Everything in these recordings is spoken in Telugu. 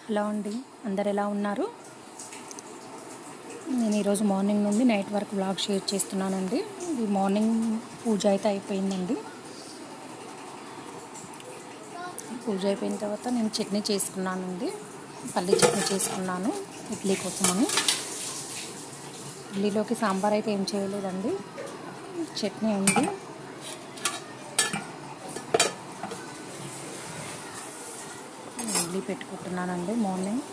హలో అండి అందరు ఎలా ఉన్నారు నేను ఈరోజు మార్నింగ్ నుండి నైట్ వరకు వ్లాగ్ షేర్ చేస్తున్నానండి ఇది మార్నింగ్ పూజ అయితే అయిపోయిందండి పూజ అయిపోయిన తర్వాత నేను చట్నీ చేసుకున్నానండి పల్లి చట్నీ చేసుకున్నాను ఇడ్లీ కోసమని ఇడ్లీలోకి సాంబార్ అయితే ఏం చేయలేదండి చట్నీ ఉంది ఇడ్లీ పెట్టుకుంటున్నానండి మార్నింగ్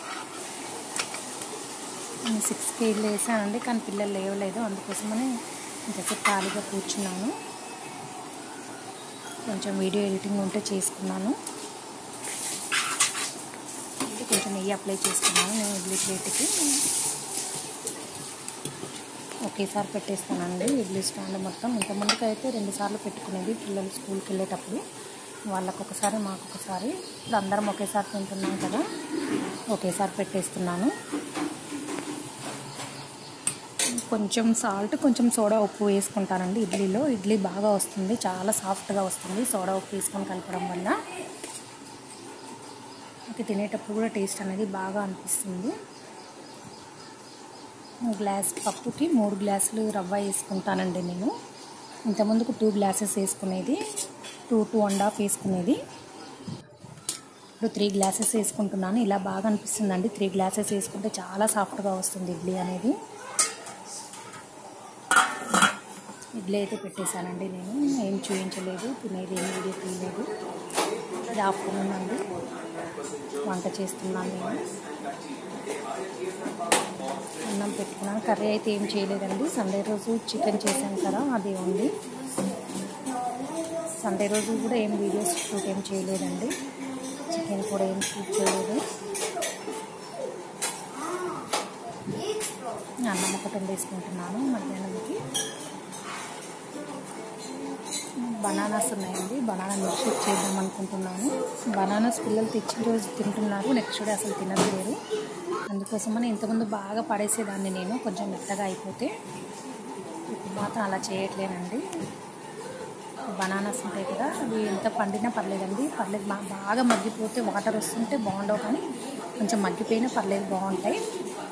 నేను సిక్స్కి ఇడ్లీ వేసానండి కానీ పిల్లలు లేవలేదు అందుకోసమని ఇంతసేపు ఖాళీగా కూర్చున్నాను కొంచెం వీడియో ఎడిటింగ్ ఉంటే చేసుకున్నాను కొంచెం నెయ్యి అప్లై చేసుకున్నాను నేను ఇడ్లీ ప్లేట్కి ఒకేసారి పెట్టేస్తానండి ఇడ్లీ స్టాండ్ మొత్తం ఇంతకుముందుకు అయితే రెండుసార్లు పెట్టుకునేది పిల్లలు స్కూల్కి వెళ్ళేటప్పుడు వాళ్ళకు ఒకసారి మాకు ఒకసారి ఇప్పుడు అందరం ఒకేసారి తింటున్నాం కదా ఒకేసారి పెట్టేస్తున్నాను కొంచెం సాల్ట్ కొంచెం సోడా ఉప్పు వేసుకుంటానండి ఇడ్లీలో ఇడ్లీ బాగా వస్తుంది చాలా సాఫ్ట్గా వస్తుంది సోడా ఉప్పు వేసుకొని కలపడం వల్ల మనకి తినేటప్పుడు కూడా టేస్ట్ అనేది బాగా అనిపిస్తుంది గ్లాస్ పప్పుకి మూడు గ్లాసులు రవ్వ వేసుకుంటానండి నేను ఇంతకుముందుకు టూ గ్లాసెస్ వేసుకునేది టూ టూ అండ్ హాఫ్ వేసుకునేది ఇప్పుడు త్రీ గ్లాసెస్ వేసుకుంటున్నాను ఇలా బాగా అనిపిస్తుందండి త్రీ గ్లాసెస్ వేసుకుంటే చాలా సాఫ్ట్గా వస్తుంది ఇడ్లీ అనేది ఇడ్లీ అయితే పెట్టేశానండి నేను ఏం చూపించలేదు తినేది ఏం వీడియో తీయలేదు ఇది ఆఫ్టర్నూన్ అండి వంట చేస్తున్నాను నేను అన్నం పెట్టుకున్నాను కర్రీ అయితే ఏం చేయలేదండి సండే రోజు చికెన్ చేశాను కదా అది ఉంది సండే రోజు కూడా ఏం వీడియోస్ షూట్ ఏం చేయలేదండి చికెన్ కూడా ఏం షూట్ చేయలేదు అన్నం ఒకటి వండేసుకుంటున్నాను మధ్యాహ్నంకి బనానాస్ ఉన్నాయండి బనానా మిల్క్ షేక్ చేద్దాం అనుకుంటున్నాను బనానాస్ పిల్లలు తెచ్చిన రోజు తింటున్నారు నెక్స్ట్ డే అసలు తినలేరు అందుకోసమని ఇంతకుముందు బాగా పడేసేదాన్ని నేను కొంచెం మెత్తగా అయిపోతే ఇప్పుడు మాత్రం అలా చేయట్లేనండి బనానాస్ ఉంటాయి కదా అవి ఎంత పండినా పర్లేదండి పర్లేదు బాగా మగ్గిపోతే వాటర్ వస్తుంటే బాగుండవు కానీ కొంచెం మగ్గిపోయినా పర్లేదు బాగుంటాయి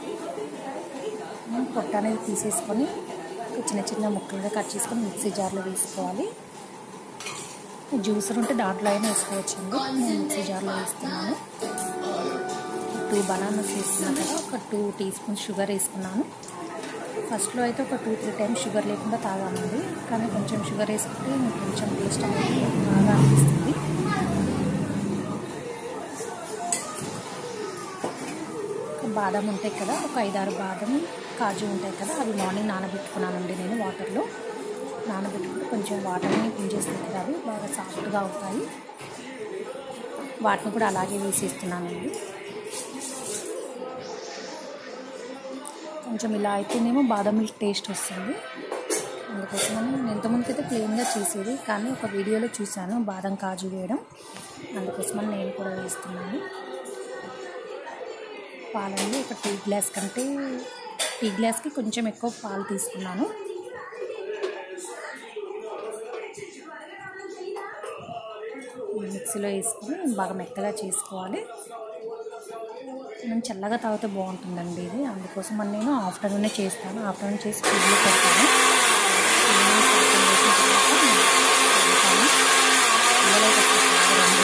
పొట్ట అనేది తీసేసుకొని చిన్న చిన్న ముక్కలుగా కట్ చేసుకొని మిక్సీ జార్లో వేసుకోవాలి జ్యూసర్ ఉంటే దాంట్లో అయినా వేసుకోవచ్చండి నేను మిక్సీ జార్లో వేస్తున్నాను టూ బనానాస్ వేసుకున్నాను కదా ఒక టూ టీ స్పూన్స్ షుగర్ వేసుకున్నాను ఫస్ట్లో అయితే ఒక టూ త్రీ టైమ్స్ షుగర్ లేకుండా తాగామండి కానీ కొంచెం షుగర్ వేసుకుంటే కొంచెం టేస్ట్ అనేది బాగా అనిపిస్తుంది బాదం ఉంటాయి కదా ఒక ఐదారు బాదం కాజు ఉంటాయి కదా అవి మార్నింగ్ నానబెట్టుకున్నానండి నేను వాటర్లో నానబెట్టుకుంటే కొంచెం వాటర్ని పించేస్తాయి కదా అవి బాగా సాఫ్ట్గా అవుతాయి వాటిని కూడా అలాగే వేసేస్తున్నానండి కొంచెం ఇలా అయితేనేమో బాదం మిల్క్ టేస్ట్ వస్తుంది అందుకోసమని నేను ఇంతకుముందుకు అయితే ప్లెయిన్గా చేసేది కానీ ఒక వీడియోలో చూశాను బాదం కాజు వేయడం అందుకోసమని నేను కూడా వేస్తున్నాను పాలండి ఒక టీ గ్లాస్ కంటే టీ గ్లాస్కి కొంచెం ఎక్కువ పాలు తీసుకున్నాను మిక్సీలో వేసుకొని బాగా మెత్తగా చేసుకోవాలి మనం చల్లగా తాగితే బాగుంటుందండి ఇది అందుకోసం అని నేను ఆఫ్టర్నూనే చేస్తాను ఆఫ్టర్నూన్ చేసి ఫ్రిడ్జ్లో పెడతాను పిల్లలైతే తాగరండి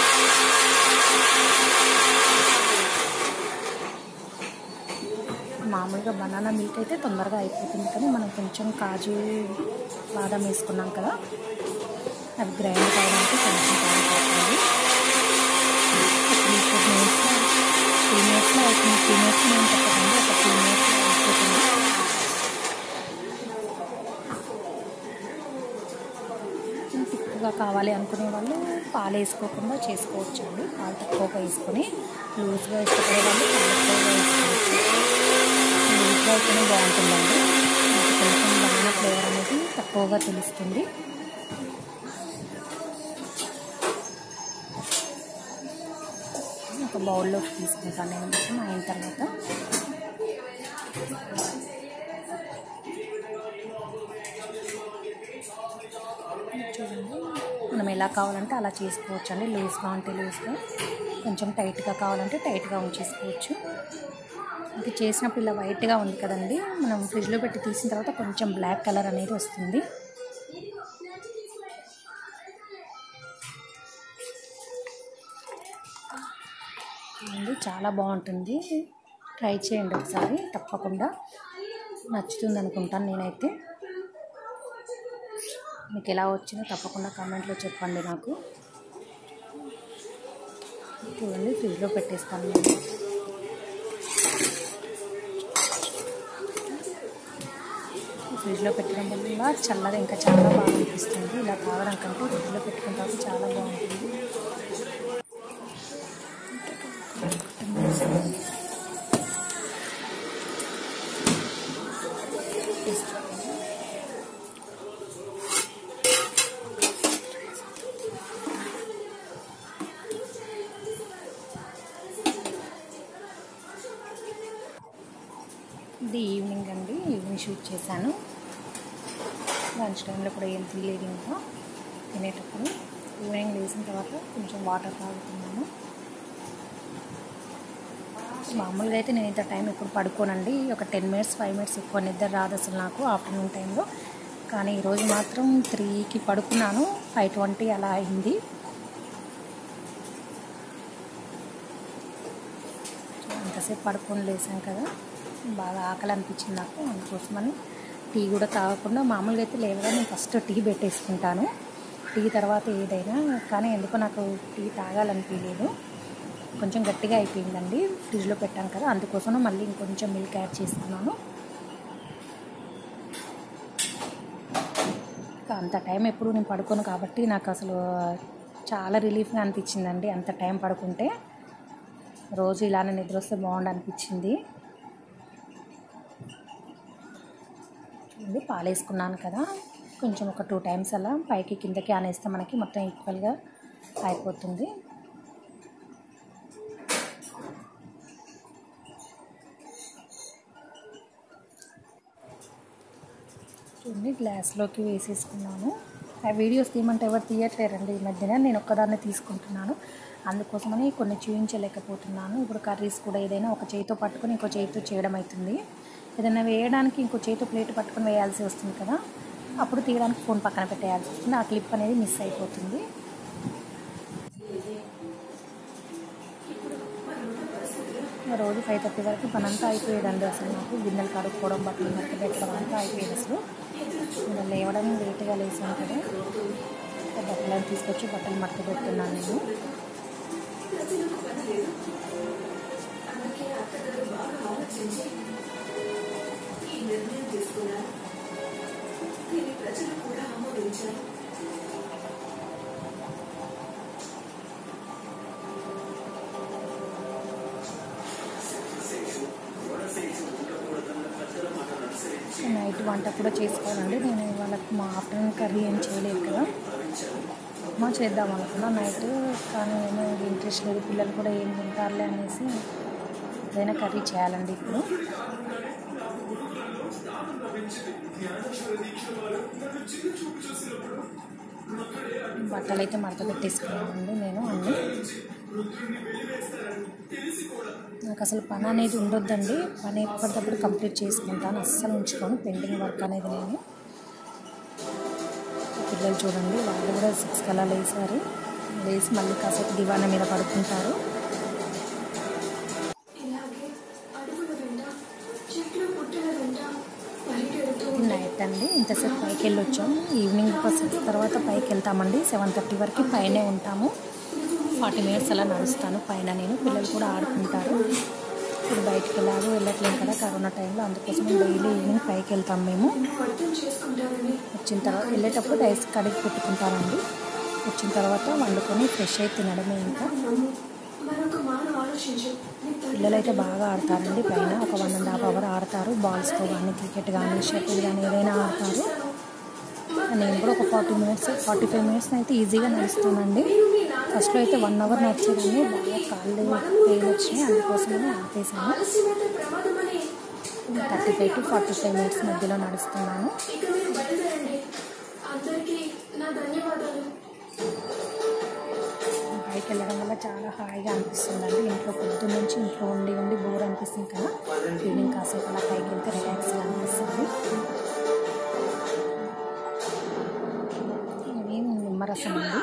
మామూలుగా బనానా మిల్క్ అయితే తొందరగా అయిపోతుంది కానీ మనం కొంచెం కాజు బాదం వేసుకున్నాం కదా అవి గ్రైండ్ కావడానికి కొంచెం టైం పడుతుంది త్రీ ఫోర్ మినిట్స్లో త్రీ మినిట్స్లో అవుతుంది త్రీ మినిట్స్ నేను చెప్పకండి ఒక త్రీ మినిట్స్లో అయిపోతుంది తిక్కుగా కావాలి అనుకునే వాళ్ళు పాలు వేసుకోకుండా చేసుకోవచ్చు అండి పాలు తక్కువగా వేసుకొని లూజ్గా ఇష్టపడే వాళ్ళు పాలు ఎక్కువగా వేసుకోవచ్చు లూజ్గా అయితేనే బాగుంటుందండి నాకు కొంచెం బనానా ఫ్లేవర్ అనేది తక్కువగా తెలుస్తుంది ఒక బౌల్లోకి తీసుకుంటాను నేను మొత్తం అయిన తర్వాత చూడండి మనం ఎలా కావాలంటే అలా చేసుకోవచ్చు అండి లూజ్గా ఉంటే లూజ్గా కొంచెం టైట్గా కావాలంటే టైట్గా ఉంచేసుకోవచ్చు ఇది చేసినప్పుడు ఇలా వైట్గా ఉంది కదండి మనం ఫ్రిడ్జ్లో పెట్టి తీసిన తర్వాత కొంచెం బ్లాక్ కలర్ అనేది వస్తుంది అండి చాలా బాగుంటుంది ట్రై చేయండి ఒకసారి తప్పకుండా నచ్చుతుంది అనుకుంటాను నేనైతే మీకు ఎలా వచ్చిందో తప్పకుండా కామెంట్లో చెప్పండి నాకు చూడండి ఫ్రిడ్జ్లో పెట్టేస్తాను నేను ఫ్రిడ్జ్లో పెట్టడం వల్ల చల్లగా ఇంకా చాలా బాగా అనిపిస్తుంది ఇలా తాగడం కంటే ఫ్రిడ్జ్లో పెట్టుకున్న తర్వాత చాలా బాగుంటుంది ఇది ఈవినింగ్ అండి ఈవినింగ్ షూట్ చేశాను లంచ్ టైంలో కూడా ఏం తినలేదు ఇంకా తినేటప్పుడు ఈవినింగ్ లేచిన తర్వాత కొంచెం వాటర్ తాగుతున్నాను మామూలుగా అయితే నేను ఇంత టైం ఎప్పుడు పడుకోనండి ఒక టెన్ మినిట్స్ ఫైవ్ మినిట్స్ ఎక్కువ నిద్ర రాదు అసలు నాకు ఆఫ్టర్నూన్ టైంలో కానీ ఈరోజు మాత్రం త్రీకి పడుకున్నాను ఫైవ్ ట్వంటీ అలా అయింది అంతసేపు పడుకొని లేసాం కదా బాగా ఆకలి అనిపించింది నాకు అందుకోసమని టీ కూడా తాగకుండా మామూలుగా అయితే లేవగా నేను ఫస్ట్ టీ పెట్టేసుకుంటాను టీ తర్వాత ఏదైనా కానీ ఎందుకో నాకు టీ తాగాలనిపించలేదు కొంచెం గట్టిగా అయిపోయిందండి ఫ్రిడ్జ్లో పెట్టాను కదా అందుకోసం మళ్ళీ ఇంకొంచెం మిల్క్ యాడ్ చేసుకున్నాను ఇంకా అంత టైం ఎప్పుడు నేను పడుకోను కాబట్టి నాకు అసలు చాలా రిలీఫ్గా అనిపించిందండి అంత టైం పడుకుంటే రోజు ఇలానే నిద్ర వస్తే బాగుండు అనిపించింది చూడండి పాలు వేసుకున్నాను కదా కొంచెం ఒక టూ టైమ్స్ అలా పైకి కిందకి ఆనేస్తే మనకి మొత్తం ఈక్వల్గా అయిపోతుంది చూడండి గ్లాస్లోకి వేసేసుకున్నాను ఆ వీడియోస్ తీయమంటే ఎవరు తీయట్లేరండి ఈ మధ్యన నేను ఒక్కదాన్నే తీసుకుంటున్నాను అందుకోసమని కొన్ని చూపించలేకపోతున్నాను ఇప్పుడు కర్రీస్ కూడా ఏదైనా ఒక చేతితో పట్టుకొని ఇంకో చేతితో చేయడం అవుతుంది ఏదైనా వేయడానికి ఇంకో చేతితో ప్లేట్ పట్టుకొని వేయాల్సి వస్తుంది కదా అప్పుడు తీయడానికి ఫోన్ పక్కన పెట్టేయాల్సి వస్తుంది ఆ క్లిప్ అనేది మిస్ అయిపోతుంది రోజు ఫైవ్ థర్టీ వరకు పనంతా అయిపోయేదండి అసలు నాకు గిన్నెలు కడుక్కోవడం బట్టలు మడత పెట్టడం అంతా అయిపోయేది అసలు ఇంకా లేవడం లేట్గా లేసాను కదా బట్టలను తీసుకొచ్చి బట్టలు మడత పెడుతున్నాను నేను నైట్ వంట కూడా చేసుకోవాలండి నేను వాళ్ళకి మా ఆఫ్టర్నూన్ కర్రీ ఏం చేయలేదు కదా ఉప్మా చేద్దాం అనుకున్నా నైట్ కానీ నేను ఇంట్రెస్ట్ లేదు పిల్లలు కూడా ఏం తింటారులే అనేసి ఏదైనా కర్రీ చేయాలండి ఇప్పుడు బట్టలు అయితే మడత పెట్టేసుకున్నానండి నేను అన్నీ నాకు అసలు పని అనేది ఉండొద్దండి పని ఎప్పటికప్పుడు కంప్లీట్ చేసుకుంటాను అస్సలు ఉంచుకోను పెండింగ్ వర్క్ అనేది నేను పిల్లలు చూడండి వాళ్ళు కూడా సిక్స్ కల్లా లేసారు లేచి మళ్ళీ కాసేపు దివాణా మీద పడుకుంటారు ఇలాగే అడుగుల వెంట చెట్లు పుట్టల వెంట పరిగెడుతూ నైట్ అండి ఇంతసేపు పైకి వెళ్ళి వచ్చాము ఈవినింగ్ ఒక సిక్స్ తర్వాత పైకి వెళ్తామండి సెవెన్ థర్టీ వరకు పైనే ఉంటాము ఫార్టీ మినిట్స్ అలా నడుస్తాను పైన నేను పిల్లలు కూడా ఆడుకుంటారు ఇప్పుడు బయటికి వెళ్ళాలి వెళ్ళట్లేము కదా కరోనా టైంలో అందుకోసం డైలీ ఈవినింగ్ పైకి వెళ్తాం మేము నువ్వు అర్థం చేసుకుంటానని వచ్చిన తర్వాత వెళ్ళేటప్పుడు రైస్ కడిగి పెట్టుకుంటానండి వచ్చిన తర్వాత వండుకొని ఫ్రెష్ అయి తినడమే ఇంకా నమ్ము మరొక మాను ఆలోచించు నీ తల్లి పిల్లలు అయితే బాగా ఆడతారండి పైన ఒక వన్ అండ్ హాఫ్ అవర్ ఆడతారు బాల్స్తో కానీ క్రికెట్ కానీ షటిల్ కానీ ఏదైనా ఆడతారు నేను కూడా ఒక forty minutes forty five minutes అయితే ఈజీగా నడుస్తానండి ఫస్ట్లో అయితే వన్ అవర్ నడిచేదాన్ని బాగా కాళ్ళు పెయిన్ వచ్చినాయి అందుకోసమని ఆపేసాను ఆలస్యమైతే ప్రమాదమని thirty five to forty five minutes మధ్యలో నడుస్తున్నాను ఇక మీరు బయలుదేరండి అందరికీ నా ధన్యవాదాలు పైకి వెళ్ళడం వల్ల చాలా హాయిగా అనిపిస్తుందండి ఇంట్లో పొద్దున్న నుంచి ఇంట్లో ఉండి ఉండి బోర్ అనిపిస్తుంది కదా ఈవినింగ్ కాసేపు అలా పైకి వెళ్తే రిలాక్స్గా అనిపిస్తుంది ఇవి నిమ్మరసం అండి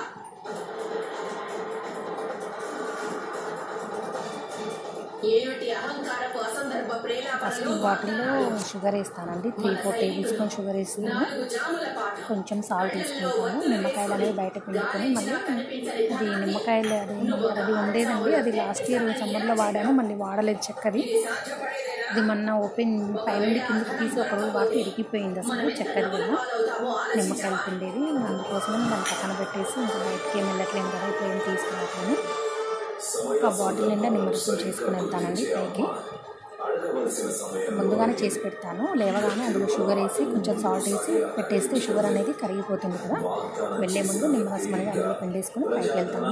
ఏమిటి అహంకారపు అసందర్భ ఫస్ట్ ప్రేలాపనలు బాటిల్లో షుగర్ వేస్తానండి three four tablespoon sugar వేస్తాను నాలుగు జాముల పాటు కొంచెం సాల్ట్ తీసుకుంటాను నిమ్మకాయలు అనేవి బయట పిండుకొని మళ్ళీ అది నిమ్మకాయలు అది అది ఉండేదండి అది లాస్ట్ ఇయర్ సమ్మర్లో వాడాను మళ్ళీ వాడలేదు చెక్కది అది మొన్న ఓపెన్ పైనుండి కిందకి తీసి ఒక రోజు వాటి ఇరిగిపోయింది అసలు చెక్కది కూడా నిమ్మకాయలు పిండేది అందుకోసం దాన్ని పక్కన పెట్టేసి ఇంకా బయటకి ఏం వెళ్ళట్లేదు కదా ఇప్పుడు ఏం తీసుకురావట్లేదు ఒక బాటిల్ నిండా నిమ్మరసం చేసుకుని వెళ్తానండి పైకి ముందుగానే చేసి పెడతాను లేవగానే అందులో షుగర్ వేసి కొంచెం సాల్ట్ వేసి పెట్టేస్తే షుగర్ అనేది కరిగిపోతుంది కదా వెళ్ళే ముందు నిమ్మరసం అనేది అందులో పిండేసుకుని పైకి వెళ్తాము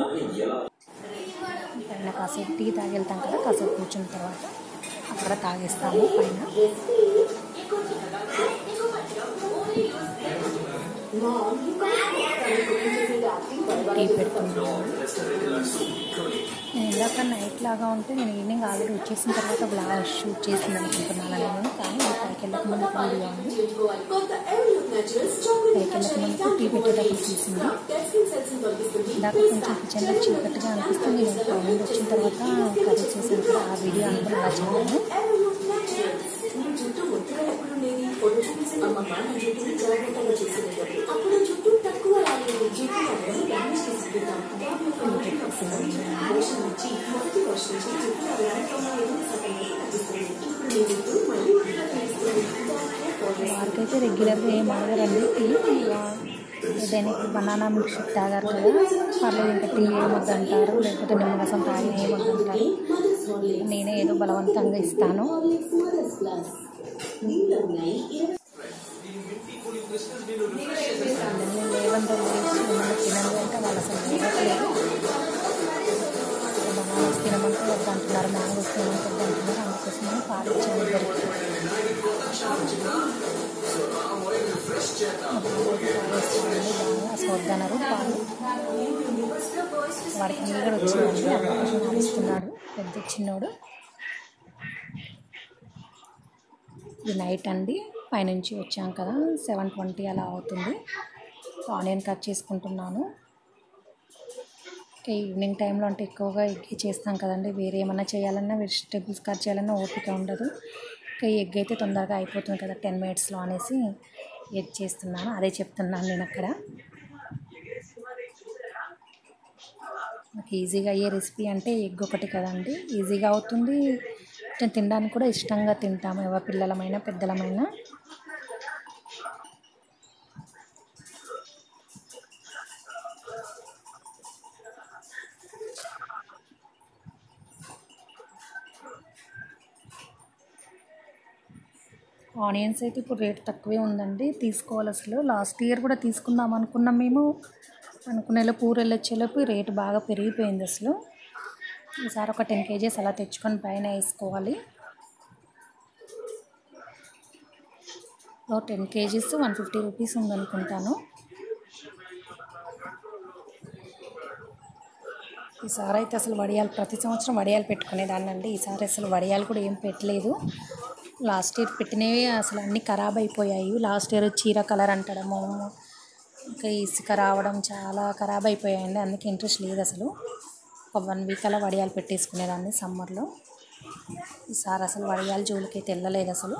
పైన కాసేపు టీ తాగి వెళ్తాం కదా కాసేపు కూర్చున్న తర్వాత అక్కడ తాగేస్తాము పైన టీ పెడుతున్నాము నేను ఇందాక నైట్ లాగా ఉంటే నేను ఈవినింగ్ ఆల్రెడీ వచ్చేసిన తర్వాత బ్లాగ్ షూట్ చేసింది అనుకుంటున్నాను నేను కానీ అది పైకి వెళ్ళక ముందు వీడియో ఉంది కొత్త ఎవ్రీయూత్ న్యాచురల్స్ చాక్లెట్ పైకి వెళ్ళక ముందు టీ పెట్టేటప్పుడు తీసింది టెస్టింగ్ సెల్స్ ని తొలగిస్తుంది ఇందాక కొంచెం కిచెన్లో చీకటిగా అనిపిస్తుంది నేను పై నుండి వచ్చిన తర్వాత కర్రీ చేసాను కదా ఆ వీడియో అనుకుని అలా చెప్పాను ఎవ్రీయూత్ న్యాచురల్స్ మీ జుట్టు ఒత్తిగా ఎప్పుడు ఉండేది ఫోటో చూపించి అమ్మమ్మ నా జుట్టుని జాగ్రత్తగా చూసుకునేటప్పుడు అప్పుడు జుట్టు తక్కువ రాలేదు జుట్టు రావడం డ్యామేజ్ చేసుకుంటాం వర్షం నుంచి మొదటి వర్షం నుంచి జుట్టు రావడానికి తొంభై ఎనిమిది సెకండ్లు తగ్గిస్తుంది ఇప్పుడు మీ జుట్టు మళ్ళీ ఒత్తిగా తెలుస్తుంది వారికైతే రెగ్యులర్గా ఏం అడగరండి టీ ఏదైనా ఇప్పుడు బనానా మిల్క్ షేక్ తాగారు కదా పర్లేదు ఇంకా టీ ఏమొద్దంటారు లేకపోతే నిమ్మరసం తాగి ఏమొద్దంటారు నేనే ఏదో బలవంతంగా ఇస్తాను పిల్లల్ని లేవంటే లేచి ఏమన్నా తినండి అంటే వాళ్ళు అసలు లేవట్లేదు బనానాస్ తినమంటే వద్దంటున్నారు మ్యాంగోస్ తినమంటే వద్దంటున్నారు అందుకోసమని పాలు ఇచ్చాను ఇద్దరికి అసలు వద్దన్నారు పాలు వాడికి నీగడ వచ్చిందండి అందుకోసం నడుస్తున్నాడు పెద్ద చిన్నోడు ఇది నైట్ అండి పైనుంచి వచ్చాం కదా సెవెన్ ట్వంటీ అలా అవుతుంది ఆనియన్ కట్ చేసుకుంటున్నాను ఇంకా ఈవినింగ్ టైంలో అంటే ఎక్కువగా ఎగ్ చేస్తాం కదండి వేరే ఏమన్నా చేయాలన్నా వెజిటేబుల్స్ కట్ చేయాలన్నా ఓపిక ఉండదు ఇంకా ఈ ఎగ్ అయితే తొందరగా అయిపోతుంది కదా టెన్ మినిట్స్లో అనేసి ఎగ్ చేస్తున్నాను అదే చెప్తున్నాను నేను అక్కడ నాకు ఈజీగా అయ్యే రెసిపీ అంటే ఎగ్ ఒకటి కదండి ఈజీగా అవుతుంది కొంచెం తినడానికి కూడా ఇష్టంగా తింటాము ఎవరి పిల్లలమైనా పెద్దలమైనా ఆనియన్స్ అయితే ఇప్పుడు రేట్ తక్కువే ఉందండి తీసుకోవాలి అసలు లాస్ట్ ఇయర్ కూడా తీసుకుందాం అనుకున్నాం మేము అనుకునేలో పూర వెళ్ళొచ్చేలోపు రేట్ బాగా పెరిగిపోయింది అసలు ఈసారి ఒక టెన్ కేజీస్ అలా తెచ్చుకొని పైన వేసుకోవాలి ten kgs one fifty rupees ఉందనుకుంటాను ఈసారి అయితే అసలు వడియాలు ప్రతి సంవత్సరం వడియాలు పెట్టుకునేదాన్ని అండి ఈసారి అసలు వడియాలు కూడా ఏం పెట్టలేదు లాస్ట్ ఇయర్ పెట్టినవి అసలు అన్నీ ఖరాబ్ అయిపోయాయి లాస్ట్ ఇయర్ చీర కలర్ అంటడము ఇంకా ఇసుక రావడం చాలా ఖరాబ్ అయిపోయాయండి అందుకే ఇంట్రెస్ట్ లేదు అసలు ఒక వన్ వీక్ అలా వడియాలు పెట్టేసుకునేదాన్ని సమ్మర్లో ఈసారి అసలు వడియాలు జోలికి అయితే వెళ్ళలేదు అసలు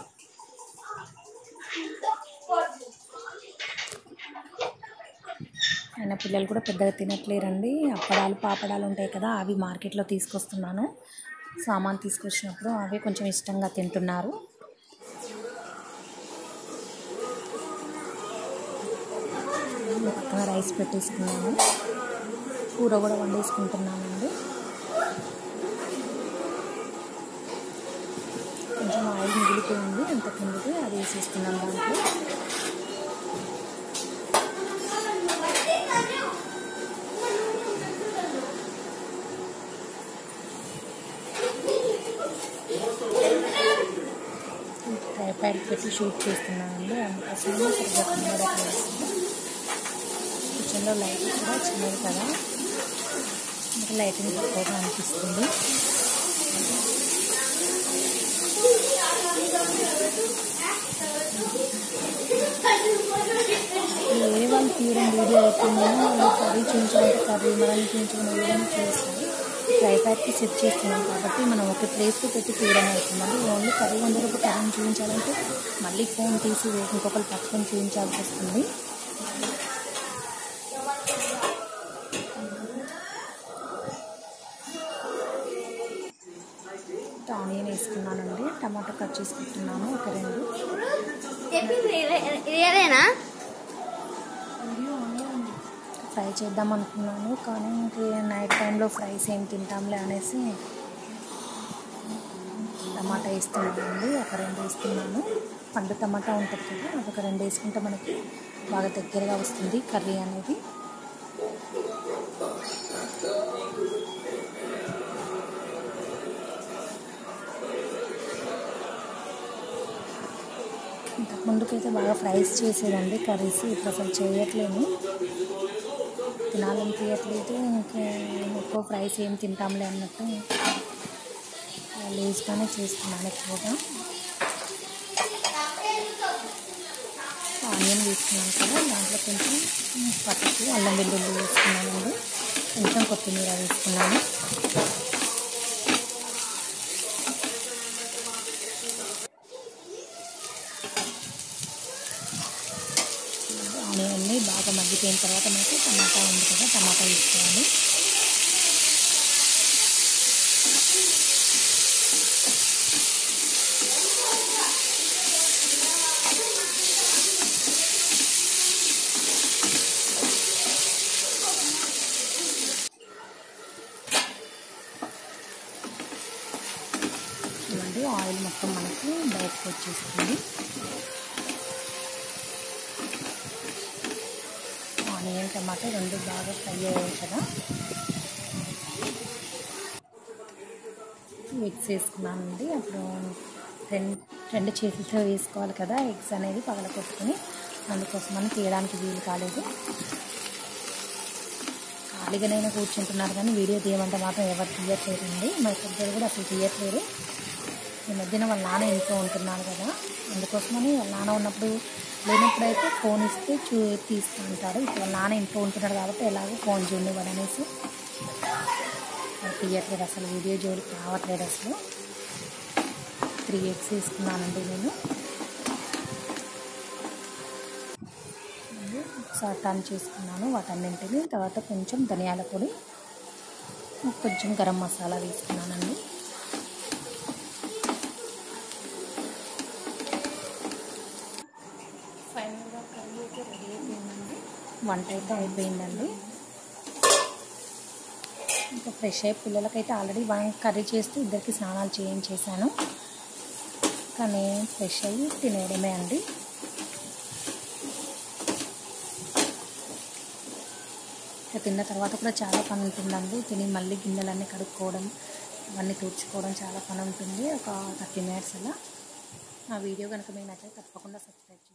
ఆయన పిల్లలు కూడా పెద్దగా తినట్లేరండి అప్పడాలు పాపడాలు ఉంటాయి కదా అవి మార్కెట్లో తీసుకొస్తున్నాను సామాన్ తీసుకొచ్చినప్పుడు అవి కొంచెం ఇష్టంగా తింటున్నారు పక్కన రైస్ పెట్టేసుకున్నాను కూర కూడా వండేసుకుంటున్నానండి కొంచెం ఆయిల్ మిగిలిపోయింది అంత కిందకి అది వేసేస్తున్నాను దాంట్లో ట్రైపాడ్ పెట్టి షూట్ చేస్తున్నానండి అందుకోసం సరిగ్గా కనబడట్లేదు కిచెన్లో లైట్ కూడా చిన్నది కదా ఇంకా లైటింగ్ తక్కువగా అనిపిస్తుంది వేరే వాళ్ళు తీయడం వీడియో అయిపోయిందని వాళ్ళు కర్రీ చూపించుకుంటే కర్రీ మనం చూపించుకున్న వీడియోని చూస్తాం ఫ్రై ప్యాక్కి సెట్ చేస్తున్నాం కాబట్టి మనం ఒక ప్లేస్లో పెట్టి తీయడం అవుతుందండి ఓన్లీ కర్రీ వందరపు కర్రీని చూపించాలంటే మళ్ళీ ఫోన్ తీసి ఇంకొకరు పట్టుకొని చూపించాల్సి వస్తుంది ఆనియన్ వేసుకున్నానండి టమాటా కట్ చేసుకుంటున్నాను ఒక రెండు ఇదేనా ఫ్రై చేద్దాం అనుకున్నాను కానీ ఇంక నైట్ టైంలో ఫ్రైస్ ఏం తింటాంలే అనేసి టమాటా వేస్తున్నానండి ఒక రెండు వేస్తున్నాను పండు టమాటా ఉంటుంది కదా అదొక రెండు వేసుకుంటే మనకి బాగా దగ్గరగా వస్తుంది కర్రీ అనేది ఇంతకు ముందుకైతే బాగా ఫ్రైస్ చేసేదండి కర్రీస్ ఇప్పుడు అసలు చేయట్లేను తినాలనిపించట్లేదు ఇంకా ఎక్కువ ఫ్రైస్ ఏం తింటాంలే అన్నట్టు లేజ్గానే చేస్తున్నాను ఎక్కువగా ఆనియన్ వేసుకున్నాను కదా దాంట్లో కొంచెం పసుపు అల్లం వెల్లుల్లి వేసుకున్నానండి కొంచెం కొత్తిమీర వేసుకున్నాను ఆనియన్ని బాగా మగ్గిపోయిన తర్వాత మనకి టమాటా ఉంది కదా టమాటా వేసుకోవాలి చూడండి ఆయిల్ మొత్తం మనకి బయటకు వచ్చేస్తుంది ఆనియన్ టమాటా రెండు బాగా ఫ్రై అయ్యాయి కదా ఎగ్స్ వేసుకున్నానండి అప్పుడు రెండు రెండు చేతులతో వేసుకోవాలి కదా ఎగ్స్ అనేది పగల కొట్టుకొని అందుకోసమని తీయడానికి వీలు కాలేదు ఖాళీగానైనా కూర్చుంటున్నారు కానీ వీడియో తీయమంటే మాత్రం ఎవరు తీయట్లేదండి మా పెద్దలు కూడా అసలు తీయట్లేదు ఈ మధ్యన వాళ్ళ నాన్న ఇంట్లో ఉంటున్నాను కదా అందుకోసమని వాళ్ళ నాన్న ఉన్నప్పుడు లేనప్పుడు అయితే ఫోన్ ఇస్తే చూ తీస్తూ ఉంటాడు ఇప్పుడు వాళ్ళ నాన్న ఇంట్లో ఉంటున్నాడు కాబట్టి ఎలాగో ఫోన్ చూడనివ్వడు అనేసి అది తీయట్లేదు అసలు వీడియో జోలికి రావట్లేదు అసలు త్రీ ఎగ్స్ తీసుకున్నానండి నేను అది ఒకసారి టర్న్ చేసుకున్నాను వాటన్నింటిని తర్వాత కొంచెం ధనియాల పొడి కొంచెం గరం మసాలా వేసుకున్నానండి ఫైనల్గా కర్రీ అయితే రెడీ అయిపోయిందండి వంట అయితే అయిపోయిందండి ఇంకా ఫ్రెష్ అయ్యి పిల్లలకైతే ఆల్రెడీ వన్ కర్రీ చేస్తూ ఇద్దరికి స్నానాలు చేయించేసాను కానీ ఫ్రెష్ అయ్యి తినేయడమే అండి ఇక తిన్న తర్వాత కూడా చాలా పని ఉంటుందండి తిని మళ్ళీ గిన్నెలన్నీ కడుక్కోవడం అవన్నీ తుడుచుకోవడం చాలా పని ఉంటుంది ఒక థర్టీ మినిట్స్ అలా నా వీడియో కనుక మీకు నచ్చితే తప్పకుండా సబ్స్క్రైబ్ చేయండి